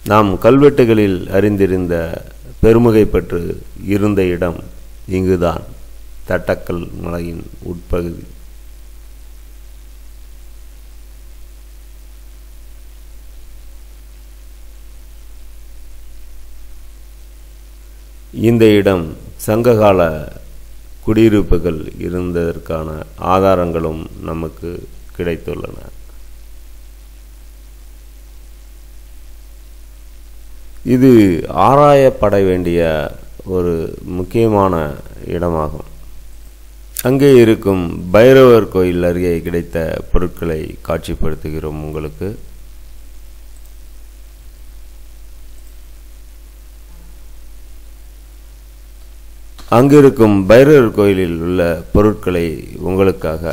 நாம் கல்வெட்டுகளில் அறிந்திருந்த பெருமுகை பெற்று இருந்த இடம் இங்குதான் தட்டக்கல் மலையின் உட்பகுதி இந்த இடம் சங்ககால குடியிருப்புகள் இருந்ததற்கான ஆதாரங்களும் நமக்கு கிடைத்துள்ளன இது ஆராயப்பட வேண்டிய ஒரு முக்கியமான இடமாகும் அங்கே இருக்கும் பைரவர் கோயில் அருகே கிடைத்த பொருட்களை காட்சிப்படுத்துகிறோம் உங்களுக்கு அங்கிருக்கும் பைரவர் கோயிலில் உள்ள பொருட்களை உங்களுக்காக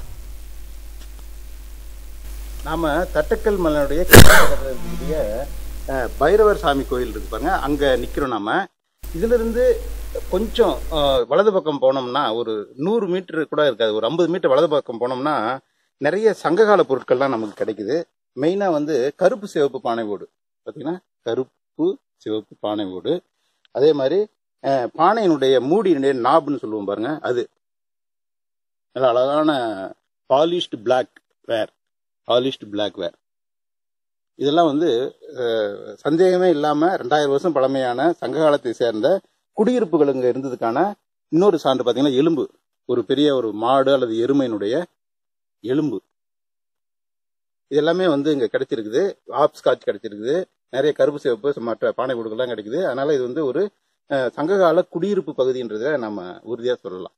நாம தட்டக்கல் மலையுடைய கிழக்கு இருக்கக்கூடிய, அஹ், பைரவர் சாமி கோயில் இருக்கு பாருங்க அங்க நிக்கிறோம் நாம இதுல இருந்து கொஞ்சம் அஹ், வலது பக்கம் போனோம்னா ஒரு நூறு மீட்டர் கூட இருக்காது ஒரு ஐம்பது மீட்டர் வலது பக்கம் போனோம்னா நிறைய சங்ககால பொருட்கள்லாம் நமக்கு கிடைக்குது மெயினா வந்து கருப்பு சிவப்பு பானை ஓடு பாத்தீங்கன்னா கருப்பு சிவப்பு பானை ஓடு அதே மாதிரி அஹ், பானையினுடைய மூடியினுடைய நாப்னு சொல்லுவோம் பாருங்க அது நல்ல அழகான polished black ware polished black ware இதெல்லாம் வந்து அஹ், சந்தேகமே இல்லாம ரெண்டாயிரம் வருஷம் பழமையான சங்க காலத்தை சேர்ந்த குடியிருப்புகள் இங்க இருந்ததுக்கான இன்னொரு சான்று பாத்தீங்கன்னா எலும்பு ஒரு பெரிய ஒரு மாடு அல்லது எருமையினுடைய எலும்பு இது எல்லாமே வந்து இங்க கிடைச்சிருக்குது ஆப்ஸ்காட்ச் கிடைச்சிருக்குது நிறைய கருப்பு சிவப்பு மற்ற பானை கூடுகள்லாம் கிடைக்குது அதனால இது வந்து ஒரு அஹ், சங்ககால குடியிருப்பு பகுதின்றத நம்ம உறுதியா சொல்லலாம்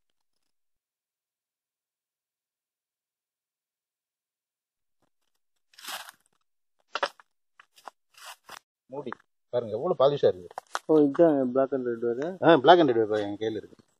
மூடி பாருங்க எவ்வளவு பாலிஷா இருக்கு ஓ இதுதான் பிளாக் அண்ட் ரெட் வேறு ஆ பிளாக் அண்ட் ஒயிட் என் கையில் இருக்கு